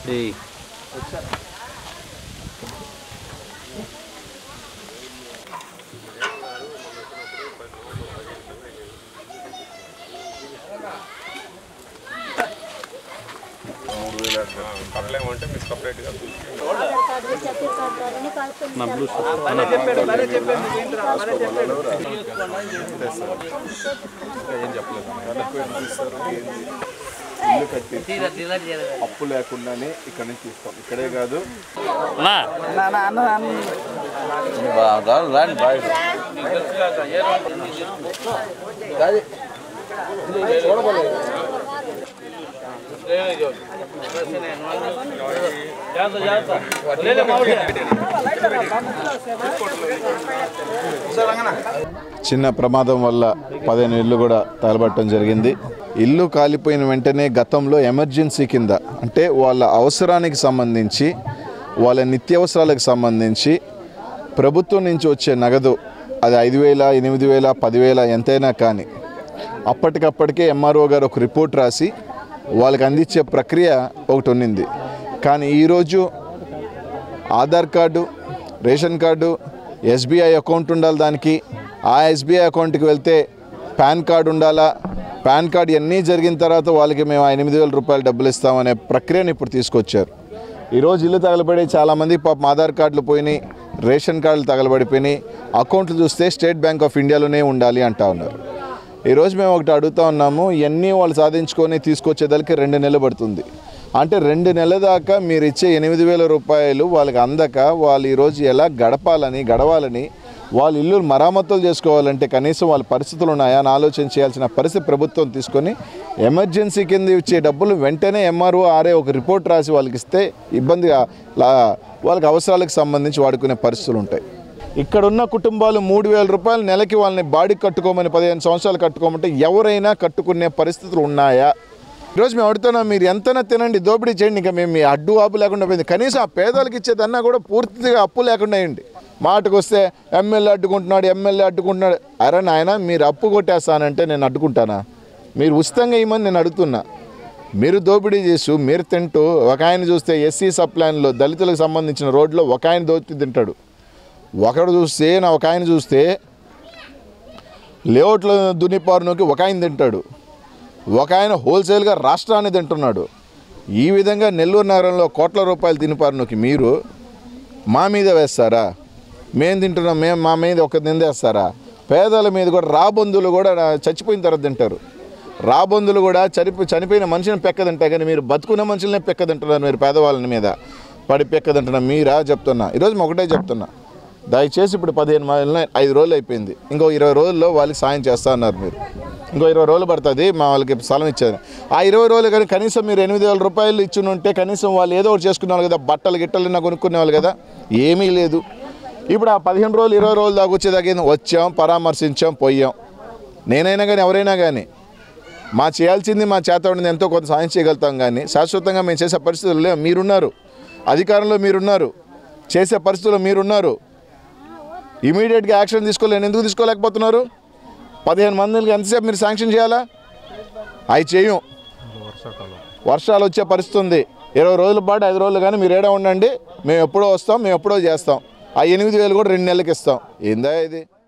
ఏయ్ కట్టలేమంటే మీకు సపరేట్గా నా బ్లూ ఏం చెప్పలేదు ఇల్లు కట్టి అప్పు లేకుండానే ఇక్కడ నుంచి తీస్తాం ఇక్కడే కాదు నా చిన్న ప్రమాదం వల్ల పదిహేను ఇల్లు కూడా తగలబట్టడం జరిగింది ఇల్లు కాలిపోయిన వెంటనే గతంలో ఎమర్జెన్సీ కింద అంటే వాళ్ళ అవసరానికి సంబంధించి వాళ్ళ నిత్యావసరాలకు సంబంధించి ప్రభుత్వం నుంచి వచ్చే నగదు అది ఐదు వేల ఎనిమిది వేల పదివేల ఎంతైనా కానీ అప్పటికప్పటికే ఎంఆర్ఓ గారు ఒక రిపోర్ట్ రాసి వాళ్ళకి అందించే ప్రక్రియ ఒకటి ఉన్నింది కానీ ఈరోజు Aadhaar card ration card SBI account ఉండాలి దానికి ఆ ఎస్బీఐ అకౌంట్కి వెళ్తే పాన్ కార్డు ఉండాలా పాన్ కార్డు ఇవన్నీ జరిగిన తర్వాత వాళ్ళకి మేము ఆ ఎనిమిది వేల రూపాయలు డబ్బులు ఇస్తామనే ప్రక్రియను ఇప్పుడు తీసుకొచ్చారు ఈరోజు ఇల్లు తగలబడి చాలామంది పాపం ఆధార్ కార్డులు పోయినాయి రేషన్ కార్డులు తగలబడిపోయినాయి అకౌంట్లు చూస్తే స్టేట్ బ్యాంక్ ఆఫ్ ఇండియాలోనే ఉండాలి అంటా ఉన్నారు ఈరోజు మేము ఒకటి అడుగుతా ఉన్నాము ఇవన్నీ వాళ్ళు సాధించుకొని తీసుకొచ్చేదానికి రెండు నెలలు పడుతుంది అంటే రెండు నెలల దాకా మీరు ఇచ్చే ఎనిమిది వేల రూపాయలు వాళ్ళకి అందక వాళ్ళు ఈరోజు ఎలా గడపాలని గడవాలని వాళ్ళ ఇల్లు మరామతులు చేసుకోవాలంటే కనీసం వాళ్ళ పరిస్థితులు ఉన్నాయా అని ఆలోచన చేయాల్సిన పరిస్థితి ప్రభుత్వం తీసుకొని ఎమర్జెన్సీ కింద ఇచ్చే డబ్బులు వెంటనే ఎంఆర్ఓ ఆర్ఏ ఒక రిపోర్ట్ రాసి వాళ్ళకి ఇస్తే ఇబ్బందిగా లా- వాళ్ళకి అవసరాలకు సంబంధించి వాడుకునే పరిస్థితులు ఉంటాయి ఇక్కడ ఉన్న కుటుంబాలు మూడు వేల రూపాయలు నెలకి వాళ్ళని బాడీకి కట్టుకోమని పదిహేను సంవత్సరాలు కట్టుకోమంటే ఎవరైనా కట్టుకునే పరిస్థితులు ఉన్నాయా ఈరోజు మేము అడుగుతున్నాం మీరు ఎంతైనా తినండి దోపిడీ చేయండి ఇంకా మేము మీ అడ్డు ఆపు లేకుండా పోయింది కనీసం ఆ పేదలకు ఇచ్చేదన్నా కూడా పూర్తిగా అప్పు లేకుండా అయ్యండి మాటకు వస్తే ఎమ్మెల్యే అడ్డుకుంటున్నాడు ఎమ్మెల్యే అడ్డుకుంటున్నాడు అరే నాయన మీరు అప్పు కొట్టేస్తానంటే నేను అడ్డుకుంటానా మీరు ఉచితంగా ఇవ్వమని నేను అడుగుతున్నా మీరు దోపిడీ చేసు మీరు తింటూ ఒక ఆయన చూస్తే ఎస్సీ సప్లాన్లో దళితులకు సంబంధించిన రోడ్లో ఒక ఆయన దోపిడీ తింటాడు ఒకడు చూస్తే నా ఒక ఆయన చూస్తే లేఅవుట్లో దున్నిపారునోకి ఒక ఆయన తింటాడు ఒక ఆయన హోల్సేల్గా రాష్ట్రాన్ని తింటున్నాడు ఈ విధంగా నెల్లూరు నగరంలో కోట్ల రూపాయలు తినిపారునోకి మీరు మా మీద వేస్తారా మేము తింటున్నాం మేము మా మీద ఒక నిందేస్తారా పేదల మీద కూడా రాబందులు కూడా చచ్చిపోయిన తర్వాత తింటారు రాబందులు కూడా చనిపో చనిపోయిన మనిషిని పెక్క తింటాయి కానీ మీరు బతుకున్న మనుషులనే పెక్క తింటున్నారు మీరు పేదవాళ్ళ మీద పడి పెక్క తింటున్నా మీరా చెప్తున్నా ఈరోజు మేము ఒకటే చెప్తున్నా దయచేసి ఇప్పుడు పదిహేను నెలలు ఐదు రోజులు అయిపోయింది ఇంకో ఇరవై రోజుల్లో వాళ్ళకి సాయం చేస్తా అన్నారు మీరు ఇంకో ఇరవై రోజులు పడుతుంది మా వాళ్ళకి స్థలం ఇచ్చారు ఆ ఇరవై రోజులు కానీ కనీసం మీరు ఎనిమిది వేల రూపాయలు ఇచ్చి ఉంటే కనీసం వాళ్ళు ఏదో ఒకటి చేసుకునే వాళ్ళు కదా బట్టలు గిట్టలు కొనుక్కునే వాళ్ళు కదా ఏమీ లేదు ఇప్పుడు ఆ పదిహేను రోజులు ఇరవై రోజులు దాకా వచ్చేదాకా వచ్చాం పరామర్శించాం పోయాం నేనైనా కానీ ఎవరైనా కానీ మా చేయాల్సింది మా చేత ఉండింది ఎంతో కొంత సాయం చేయగలుగుతాం కానీ శాశ్వతంగా మేము చేసే పరిస్థితులు లేవు మీరున్నారు అధికారంలో మీరున్నారు చేసే పరిస్థితుల్లో మీరున్నారు ఇమీడియట్గా యాక్షన్ తీసుకోలేని ఎందుకు తీసుకోలేకపోతున్నారు పదిహేను మందికి ఎంతసేపు మీరు శాంక్షన్ చేయాలా అవి చేయం వర్షాలు వచ్చే పరిస్థితి ఉంది ఇరవై రోజుల పాటు ఐదు రోజులు కానీ మీరు ఏడా ఉండండి మేము ఎప్పుడో వస్తాం మేము ఎప్పుడో చేస్తాం ఆ ఎనిమిది వేలు కూడా రెండు నెలలకి ఇస్తాం ఏందా ఇది